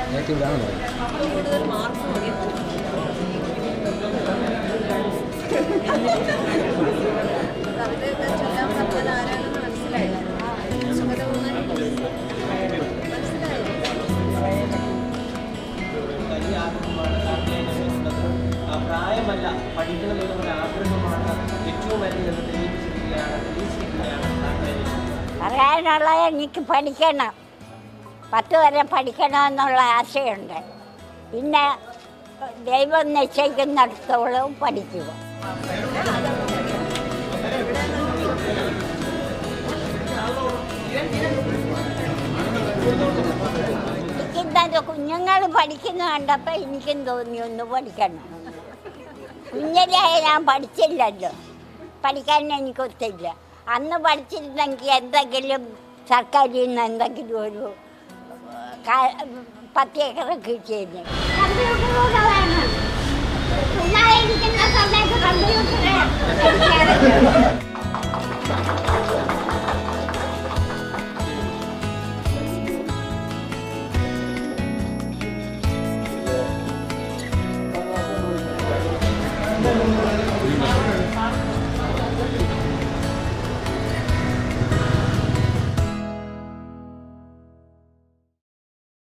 നേരത്തെ ഇവിടാണോ കൂടുതൽ മാർക്ക് മതി കവിതയൊക്കെ ചൊല്ലാൻ പറഞ്ഞത് ആരാണെന്ന് മനസ്സിലായില്ല സുഗതകുമാരി മനസ്സിലായില്ല വലിയ ആഗ്രഹമാണ് ആഗ്രഹിക്കുന്നത് പ്രായമല്ല പഠിക്കണം എന്നുള്ള ആഗ്രഹമാണ് ഏറ്റവും വലിയ എന്ന് തെളിയിച്ചിരിക്കുകയാണ് തെളിയിച്ചിരിക്കുകയാണ് ആഗ്രഹിക്കുന്നത് പറയാനുള്ള എനിക്ക് പഠിക്കണം പത്ത് വരെ പഠിക്കണമെന്നുള്ള ആശയുണ്ട് പിന്നെ ദൈവം നിശ്ചയിക്കുന്നിടത്തോളം പഠിക്കുക എനിക്കെന്താ കുഞ്ഞുങ്ങൾ പഠിക്കുന്ന കണ്ടപ്പോൾ എനിക്കും തോന്നി ഒന്ന് പഠിക്കണം കുഞ്ഞിലെ ഞാൻ പഠിച്ചില്ലല്ലോ പഠിക്കാൻ എനിക്കൊത്തില്ല അന്ന് പഠിച്ചിരുന്നെങ്കിൽ എന്തെങ്കിലും സർക്കാരിൽ നിന്ന് എന്തെങ്കിലും ഒരു കാ- പത്ത് ഏക്കർ കിട്ടിയിരുന്നു കമ്പ്യൂട്ടറൊക്കെ വേണം പിള്ളേരിക്കുന്ന സമയത്ത്